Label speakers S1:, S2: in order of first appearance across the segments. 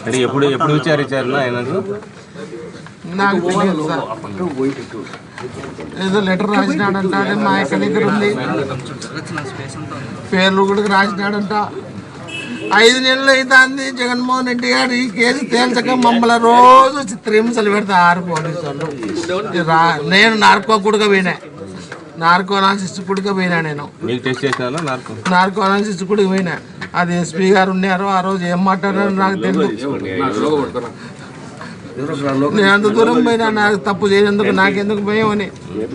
S1: అంటే ఎప్పుడు ఎప్పుడు విచారించారు ఆయనకు
S2: నాకు తెలియదు సార్ ఏదో లెటర్ రాసినాడంట అదే మా యొక్క దగ్గర ఉంది పేర్లు కూడా రాసినాడంట ఐదు నెలలు అవుతుంది జగన్మోహన్ రెడ్డి గారు ఈ కేసు తేల్చక మమ్మల్ని రోజు చిత్రహింసలు పెడతా ఆరు పోలీసు వాళ్ళు రా- నేను నార్కో కూడా పోయినా నార్కో అనాలిసిస్ కూడా పోయినా నేను
S1: నీకు టెస్ట్ చేసినా నాకు
S2: నార్కో అనాలిసిస్ కూడా పోయినా అది ఎస్పీ గారు ఉన్నారు ఆ రోజు ఏం మాట్లాడారో నాకు తెలియదు నేను అంత దూరం పోయినా నాకు తప్పు చేయనందుకు నాకెందుకు భయం అని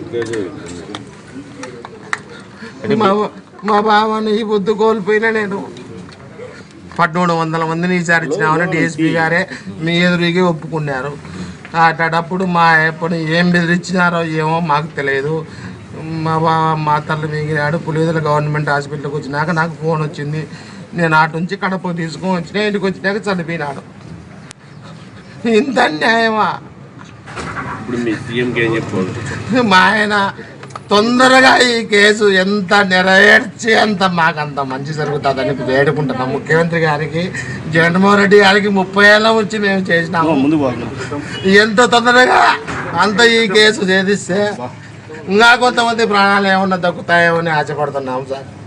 S2: మా మా బావని ఈ పొద్దు కోల్పోయినా నేను పదమూడు వందల మందిని విచారించినామని డిఎస్పీ గారే మీ ఎదురుగా ఒప్పుకున్నారు అటప్పుడు మా ఎప్పుడు ఏం బెదిరించినారో ఏమో మాకు తెలియదు మా బావ మా తల్లి మిగిలినాడు పులివెదుల గవర్నమెంట్ హాస్పిటల్కి వచ్చినాక నాకు ఫోన్ వచ్చింది నేను అటు నుంచి కడప తీసుకొని వచ్చిన ఇంటికి వచ్చినాక చనిపోయినాడు ఇంత అన్యాయమా
S1: ఇప్పుడు మీ సీఎంకి ఏం చెప్పుకోవాలి
S2: మా ఆయన తొందరగా ఈ కేసు ఎంత నెరవేర్చి అంత మాకంత మంచి జరుగుతుందని వేడుకుంటున్నాం ముఖ్యమంత్రి గారికి జగన్మోహన్ రెడ్డి గారికి ముప్పై ఏళ్ళ నుంచి మేము చేసినాము
S1: ముందు పోతున్నాం
S2: ఎంత తొందరగా అంత ఈ కేసు ఛేదిస్తే ఇంకా కొంతమంది ప్రాణాలు ఏమన్నా దక్కుతాయేమో అని ఆశపడుతున్నాం సార్